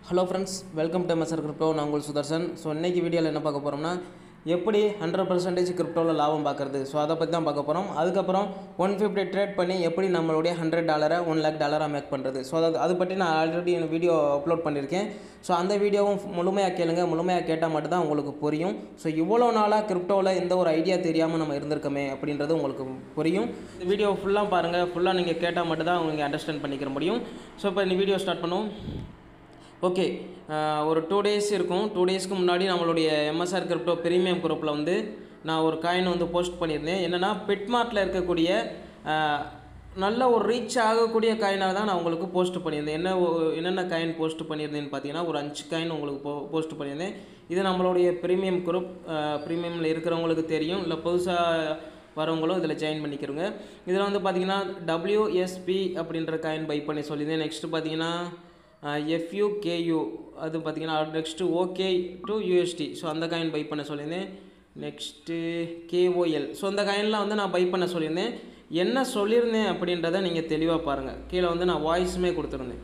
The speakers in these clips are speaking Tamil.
ஹலோ ஃப்ரெண்ட்ஸ் வெல்கம் டு மசர் கிரிப்டோ நான் உங்கள் சுதர்சன் ஸோ இன்னைக்கு வீடியோவில் என்ன பார்க்க போகிறோம்னா எப்படி ஹண்ட்ரட் பர்சன்டேஜ் கிரிப்டோவில் லாபம் பார்க்குறது ஸோ அதை பற்றி தான் பார்க்க போகிறோம் அதுக்கப்புறம் ஒன் ஃபிஃப்டி ட்ரேட் பண்ணி எப்படி நம்மளுடைய ஹண்ட்ரட் டாலரை ஒன் லேக் டாலராக மேக் பண்ணுறது ஸோ அது அது பற்றி நான் ஆல்ரெடி வீடியோ அப்லோட் பண்ணியிருக்கேன் ஸோ அந்த வீடியோவும் முழுமையாக கேளுங்க முழுமையாக கேட்டால் மட்டும்தான் உங்களுக்கு புரியும் ஸோ இவ்வளோ நாளாக கிரிப்டோவில் எந்த ஒரு ஐடியா தெரியாமல் நம்ம இருந்திருக்கோமே அப்படின்றது உங்களுக்கு புரியும் இந்த வீடியோ ஃபுல்லாக பாருங்கள் ஃபுல்லாக நீங்கள் கேட்டால் மட்டும்தான் நீங்கள் அண்டர்ஸ்டாண்ட் பண்ணிக்கிற முடியும் ஸோ இப்போ இந்த வீடியோ ஸ்டார்ட் பண்ணுவோம் ஓகே ஒரு டூ டேஸ் இருக்கும் டூ டேஸ்க்கு முன்னாடி நம்மளுடைய எம்எஸ்ஆர் கிரிப்டோ பிரீமியம் குரூப்பில் வந்து நான் ஒரு காயின் வந்து போஸ்ட் பண்ணியிருந்தேன் என்னென்னா பெட்மார்ட்டில் இருக்கக்கூடிய அஹ், நல்ல ஒரு ரீச் ஆகக்கூடிய காயினாக தான் நான் உங்களுக்கு போஸ்ட் பண்ணியிருந்தேன் என்ன ஒ- என்னென்ன காயின் போஸ்ட் பண்ணியிருந்தேன்னு பார்த்தீங்கன்னா ஒரு அஞ்சு காயின் உங்களுக்கு போ போஸ்ட் பண்ணியிருந்தேன் இது நம்மளுடைய பிரீமியம் குரூப் ப்ரீமியமில் இருக்கிறவங்களுக்கு தெரியும் இல்லை புதுசாக வரவங்களும் இதில் ஜாயின் பண்ணிக்கிறோங்க இதில் வந்து பார்த்தீங்கன்னா WSP அப்படின்ற காயின் பை பண்ணி சொல்லியிருந்தேன் நெக்ஸ்ட்டு பார்த்தீங்கன்னா எஃப்யூகேயு அது பார்த்தீங்கன்னா next okay to USD so அந்த காயின் பை பண்ண சொல்லியிருந்தேன் நெக்ஸ்ட்டு கேஓஎல் ஸோ அந்த காயின்லாம் வந்து நான் பை பண்ண சொல்லியிருந்தேன் என்ன சொல்லியிருந்தேன் அப்படின்றத நீங்கள் தெளிவாக பாருங்கள் கீழே வந்து நான் வாய்ஸுமே கொடுத்துருந்தேன்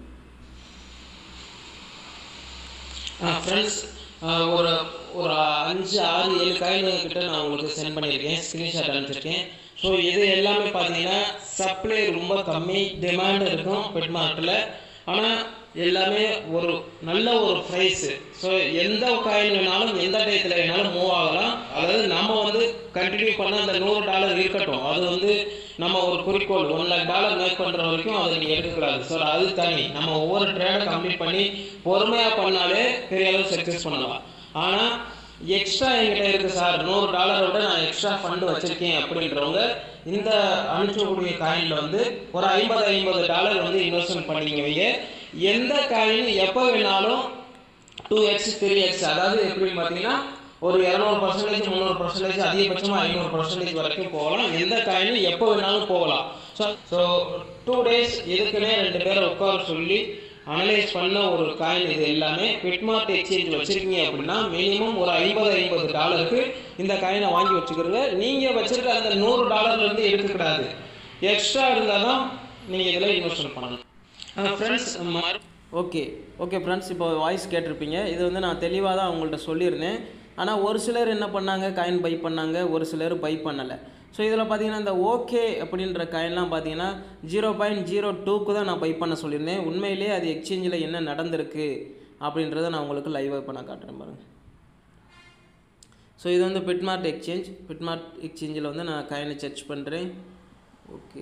ஃப்ரெண்ட்ஸ் ஒரு ஒரு அஞ்சு ஆறு ஏழு காயின் கிட்ட நான் உங்களுக்கு சென்ட் பண்ணியிருக்கேன் ஸ்க்ரீன்ஷாட் அனுப்பிச்சிருக்கேன் ஸோ இது எல்லாமே பார்த்தீங்கன்னா சப்ளை ரொம்ப கம்மி டிமாண்ட் இருக்கும் பெட் மார்க்கெட்டில் ஆனால் எல்லாமே ஒரு நல்ல ஒரு ப்ரைஸு ஸோ எந்த காயின் வேணாலும் எந்த டயத்தில் வேணாலும் மூவ் ஆகலாம் அதாவது நம்ம வந்து கண்டினியூ பண்ண அந்த நூறு டாலர் இருக்கட்டும் அது வந்து நம்ம ஒரு குறிக்கோள் ஒன் லேக் டாலர் மேக் பண்ணுற வரைக்கும் அதை நீங்கள் எடுக்கக்கூடாது ஸோ அது தனி நம்ம ஒவ்வொரு ட்ரேடை கம்ப்ளீட் பண்ணி பொறுமையாக பண்ணாலே பெரிய அளவு சக்ஸஸ் பண்ணலாம் ஆனால் எக்ஸ்ட்ரா என்கிட்ட இருக்கு சார் நூறு டாலரை விட நான் எக்ஸ்ட்ரா ஃபண்ட் வச்சிருக்கேன் அப்படின்றவங்க இந்த அனுப்பிச்சக்கூடிய காயினில் வந்து ஒரு ஐம்பது ஐம்பது டாலர் வந்து இன்வெஸ்ட்மெண்ட் பண்ணிங்க வைங்க எந்த காயின் எப்போ வேணாலும் டூ எக்ஸ் த்ரீ எக்ஸ் அதாவது எப்படின்னு பார்த்தீங்கன்னா ஒரு இரநூறு பர்சன்டேஜ் முந்நூறு பர்சன்டேஜ் அதிகபட்சமாக ஐநூறு பர்சன்டேஜ் வரைக்கும் போகலாம் எந்த காயினும் எப்போ வேணாலும் போகலாம் ஸோ ஸோ டூ டேஸ் இதுக்குன்னே ரெண்டு பேரை உட்கார சொல்லி அனலைஸ் பண்ண ஒரு காயின் இது எல்லாமே பிட்மார்ட் எக்ஸ்சேஞ்ச் வச்சிருக்கீங்க அப்படின்னா மினிமம் ஒரு ஐம்பது ஐம்பது டாலருக்கு இந்த காயினை வாங்கி வச்சுக்கிறங்க நீங்கள் வச்சிருக்க அந்த நூறு டாலர்ல இருந்து எடுக்கக்கூடாது எக்ஸ்ட்ரா இருந்தால் தான் நீங்கள் இதில் இன்வெஸ்ட்மெண்ட் பண்ணணும் ஃப்ரெண்ட்ஸ் ஓகே ஓகே ஃப்ரெண்ட்ஸ் இப்போ வாய்ஸ் கேட்டிருப்பீங்க இது வந்து நான் தெளிவாக தான் அவங்கள்ட்ட சொல்லியிருந்தேன் ஆனால் ஒரு சிலர் என்ன பண்ணாங்க காயின் பை பண்ணாங்க ஒரு சிலர் பை பண்ணலை ஸோ இதில் பார்த்தீங்கன்னா இந்த ஓகே அப்படின்ற காயின்லாம் பார்த்தீங்கன்னா ஜீரோ பாயிண்ட் ஜீரோ டூக்கு தான் நான் பை பண்ண சொல்லியிருந்தேன் உண்மையிலேயே அது எக்ஸ்சேஞ்சில் என்ன நடந்திருக்கு அப்படின்றத நான் உங்களுக்கு லைவாக இப்போ நான் காட்டுறேன் பாருங்க ஸோ இது வந்து பிட்மார்ட் எக்ஸ்சேஞ்ச் பிட்மார்ட் எக்ஸ்சேஞ்சில் வந்து நான் காயினை சர்ச் பண்ணுறேன் okay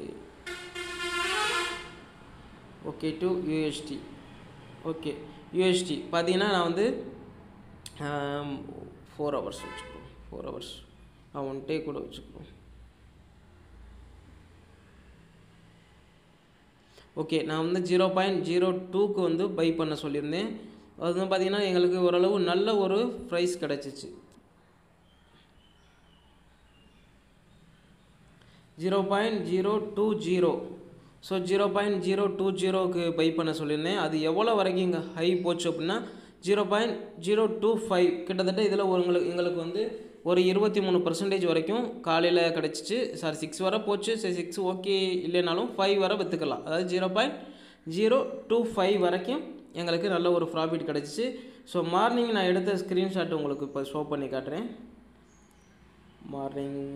okay to USD okay USD பார்த்தீங்கன்னா நான் வந்து ஃபோர் ஹவர்ஸ் வச்சுக்கிறோம் ஃபோர் ஹவர்ஸ் ஒன் டே கூட வச்சுக்கிறோம் ஓகே நான் வந்து ஜீரோ பாயிண்ட் ஜீரோ டூக்கு வந்து பை பண்ண சொல்லியிருந்தேன் அது வந்து பார்த்தீங்கன்னா எங்களுக்கு ஓரளவு நல்ல ஒரு ப்ரைஸ் கிடச்சிச்சு zero point zero two zero so zero point zero two ஜீரோக்கு பை பண்ண சொல்லியிருந்தேன் அது எவ்வளோ வரைக்கும் இங்கே ஹை போச்சு அப்படின்னா zero point zero two five கிட்டத்தட்ட இதில் உங்களுக்கு எங்களுக்கு வந்து ஒரு இருபத்தி மூணு பர்சன்டேஜ் வரைக்கும் காலையில் கிடச்சிச்சு சாரி சிக்ஸ் வரை போச்சு சரி சிக்ஸ் ஓகே இல்லைனாலும் ஃபைவ் வரை விற்றுக்கலாம் அதாவது zero point zero two five வரைக்கும் எங்களுக்கு நல்ல ஒரு ப்ராஃபிட் கிடச்சிச்சு ஸோ மார்னிங் நான் எடுத்த ஸ்க்ரீன்ஷாட் உங்களுக்கு இப்போ ஷோ பண்ணி காட்டுறேன் மார்னிங்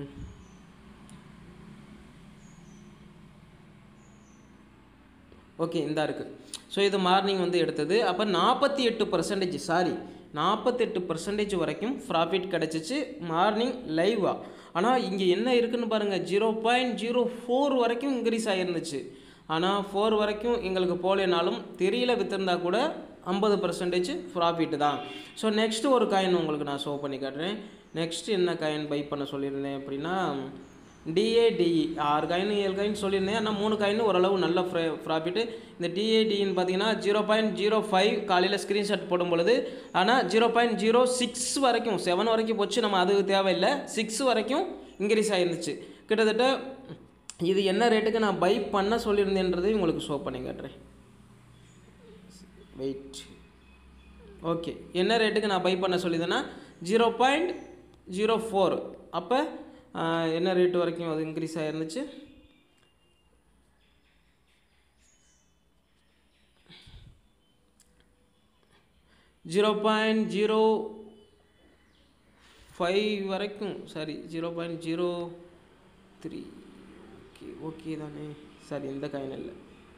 ஓகே இந்த இருக்குது ஸோ இது மார்னிங் வந்து எடுத்தது அப்போ நாற்பத்தி எட்டு பர்சன்டேஜ் சாரி நாற்பத்தெட்டு பர்சன்டேஜ் வரைக்கும் ப்ராஃபிட் கிடச்சிச்சு மார்னிங் லைவாக ஆனால் இங்கே என்ன இருக்குன்னு பாருங்கள் ஜீரோ பாயிண்ட் ஜீரோ ஃபோர் வரைக்கும் இன்க்ரீஸ் ஆகிருந்துச்சு ஆனால் ஃபோர் வரைக்கும் எங்களுக்கு போலேனாலும் தெரியல வித்திருந்தா கூட ஐம்பது பர்சன்டேஜ் ப்ராஃபிட் தான் ஸோ நெக்ஸ்ட்டு ஒரு காயின் உங்களுக்கு நான் ஷோ பண்ணி காட்டுறேன் நெக்ஸ்ட் என்ன காயின் பை பண்ண சொல்லியிருந்தேன் அப்படின்னா டிஏடிஇ ஆறு காயின் ஏழு காயின் சொல்லியிருந்தேன் ஆனால் மூணு காயின் ஓரளவு நல்ல ப்ராஃபிட்டு இந்த டிஏடின்னு பார்த்தீங்கன்னா ஜீரோ பாயிண்ட் ஜீரோ ஃபைவ் காலையில் ஸ்க்ரீன்ஷாட் போடும் பொழுது ஆனால் ஜீரோ பாயிண்ட் ஜீரோ சிக்ஸ் வரைக்கும் செவன் வரைக்கும் போச்சு நம்ம அது தேவையில்லை சிக்ஸ் வரைக்கும் இன்க்ரீஸ் ஆகிருந்துச்சு கிட்டத்தட்ட இது என்ன ரேட்டுக்கு நான் பை பண்ண சொல்லியிருந்தேன்றதையும் உங்களுக்கு ஷோ பண்ணி காட்டுறேன் வெயிட் ஓகே என்ன ரேட்டுக்கு நான் பை பண்ண சொல்லியிருந்தேன்னா ஜீரோ பாயிண்ட் ஜீரோ ஃபோர் அப்போ என்ன ரேட்டு வரைக்கும் அது இன்க்ரீஸ் ஆகிருந்துச்சு ஜீரோ பாயிண்ட் ஜீரோ ஃபைவ் வரைக்கும் sorry zero point zero three okay okay தானே சாரி இந்த காயின் இல்லை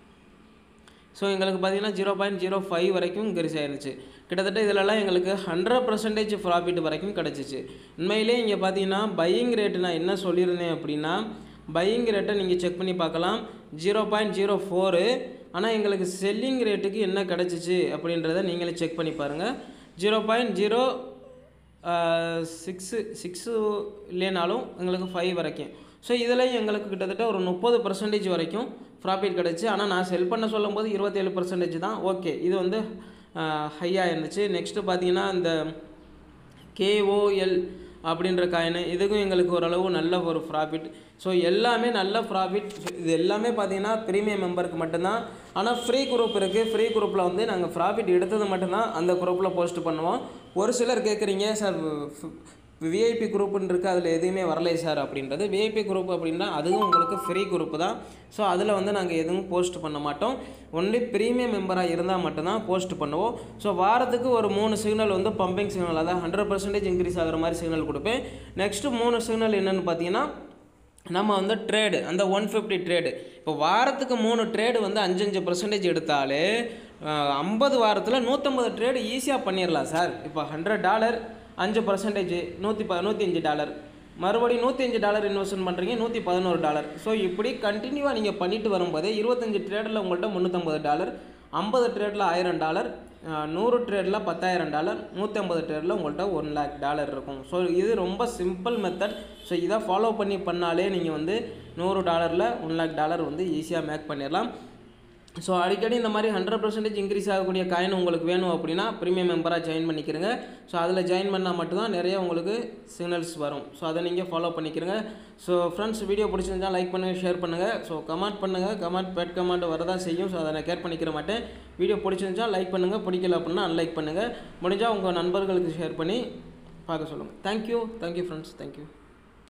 ஸோ எங்களுக்கு பார்த்தீங்கன்னா ஜீரோ பாயிண்ட் ஜீரோ ஃபைவ் வரைக்கும் இன்க்ரீஸ் ஆயிருச்சு கிட்டத்தட்ட இதிலலாம் எங்களுக்கு ஹண்ட்ரட் பர்சன்டேஜ் ப்ராஃபிட் வரைக்கும் கிடச்சிச்சு உண்மையிலே இங்கே பார்த்தீங்கன்னா பையிங் ரேட்டு நான் என்ன சொல்லியிருந்தேன் அப்படின்னா பையிங் ரேட்டை நீங்கள் செக் பண்ணி பார்க்கலாம் ஜீரோ பாயிண்ட் ஜீரோ ஃபோரு ஆனால் எங்களுக்கு செல்லிங் ரேட்டுக்கு என்ன கிடச்சிச்சு அப்படின்றத நீங்களே செக் பண்ணி பாருங்கள் zero point zero six six இல்லைனாலும் எங்களுக்கு ஃபைவ் வரைக்கும் ஸோ இதில் எங்களுக்கு கிட்டத்தட்ட ஒரு முப்பது பர்சன்டேஜ் வரைக்கும் ப்ராஃபிட் கிடச்சி ஆனால் நான் செல் பண்ண சொல்லும்போது இருபத்தேழு பர்சன்டேஜ் தான் ஓகே இது வந்து ஹையாக இருந்துச்சு நெக்ஸ்ட்டு பார்த்தீங்கன்னா இந்த கேஓஎல் அப்படின்ற காயின் இதுக்கும் எங்களுக்கு ஓரளவு நல்ல ஒரு ப்ராஃபிட் ஸோ எல்லாமே நல்ல ப்ராஃபிட் இது எல்லாமே பார்த்தீங்கன்னா ப்ரீமியம் மெம்பருக்கு மட்டும்தான் ஆனால் ஃப்ரீ குரூப் இருக்குது ஃப்ரீ குரூப்பில் வந்து நாங்கள் ப்ராஃபிட் எடுத்தது மட்டும்தான் அந்த குரூப்பில் போஸ்ட் பண்ணுவோம் ஒரு சிலர் கேட்குறீங்க சார் விஐபி குரூப்புன்னு இருக்குது அதில் எதுவுமே வரலை சார் அப்படின்றது விஐபி குரூப் அப்படின்னா அதுவும் உங்களுக்கு ஃப்ரீ குரூப் தான் ஸோ அதில் வந்து நாங்கள் எதுவும் போஸ்ட் பண்ண மாட்டோம் ஒன்லி ப்ரீமியம் மெம்பராக இருந்தால் மட்டும்தான் போஸ்ட் பண்ணுவோம் ஸோ வாரத்துக்கு ஒரு மூணு சிக்னல் வந்து பம்பிங் சிக்னல் அதாவது ஹண்ட்ரட் பர்சன்டேஜ் இன்க்ரீஸ் ஆகிற மாதிரி சிக்னல் கொடுப்பேன் நெக்ஸ்ட்டு மூணு சிக்னல் என்னென்னு பார்த்தீங்கன்னா நம்ம வந்து ட்ரேடு அந்த ஒன் ஃபிஃப்டி ட்ரேடு இப்போ வாரத்துக்கு மூணு ட்ரேடு வந்து அஞ்சு அஞ்சு பர்சன்டேஜ் எடுத்தாலே ஐம்பது வாரத்தில் நூற்றம்பது ட்ரேடு ஈஸியாக பண்ணிடலாம் சார் இப்போ ஹண்ட்ரட் டாலர் அஞ்சு பர்சன்டேஜ் நூற்றி ப நூற்றி அஞ்சு டாலர் மறுபடியும் நூற்றி அஞ்சு டாலர் இன்வெஸ்ட்மெண்ட் பண்ணுறீங்க நூற்றி பதினோரு டாலர் ஸோ இப்படி கண்டினியூவாக நீங்கள் பண்ணிட்டு வரும்போதே இருபத்தஞ்சு ட்ரேடில் உங்கள்கிட்ட முந்நூற்றம்பது டாலர் ஐம்பது ட்ரேடில் ஆயிரம் டாலர் நூறு ட்ரேடில் பத்தாயிரம் டாலர் நூற்றம்பது ட்ரேடில் உங்கள்கிட்ட ஒன் லேக் டாலர் இருக்கும் ஸோ இது ரொம்ப சிம்பிள் மெத்தட் ஸோ இதை ஃபாலோ பண்ணி பண்ணாலே நீங்கள் வந்து நூறு டாலரில் ஒன் லேக் டாலர் வந்து ஈஸியாக மேக் பண்ணிடலாம் ஸோ அடிக்கடி இந்த மாதிரி ஹண்ட்ரட் பர்சன்டேஜ் இன்க்ரீஸ் ஆகக்கூடிய காயின் உங்களுக்கு வேணும் அப்படின்னா ப்ரீமியம் மெம்பராக ஜாயின் பண்ணிக்கிறங்க ஸோ அதில் ஜாயின் பண்ணால் மட்டும்தான் நிறைய உங்களுக்கு சிக்னல்ஸ் வரும் ஸோ அதை நீங்கள் ஃபாலோ பண்ணிக்கிறங்க ஸோ ஃப்ரெண்ட்ஸ் வீடியோ பிடிச்சிருந்தா லைக் பண்ணுங்கள் ஷேர் பண்ணுங்கள் ஸோ கமெண்ட் பண்ணுங்கள் கமெண்ட் பெட் கமெண்ட் வரதான் செய்யும் ஸோ அதை நான் கேர் பண்ணிக்கிற மாட்டேன் வீடியோ பிடிச்சிருந்துச்சா லைக் பண்ணுங்கள் பிடிக்கல அப்படின்னா அன்லைக் பண்ணுங்கள் முடிஞ்சால் உங்கள் நண்பர்களுக்கு ஷேர் பண்ணி பார்க்க சொல்லுங்கள் தேங்க்யூ தேங்க்யூ ஃப்ரெண்ட்ஸ் தேங்க்யூ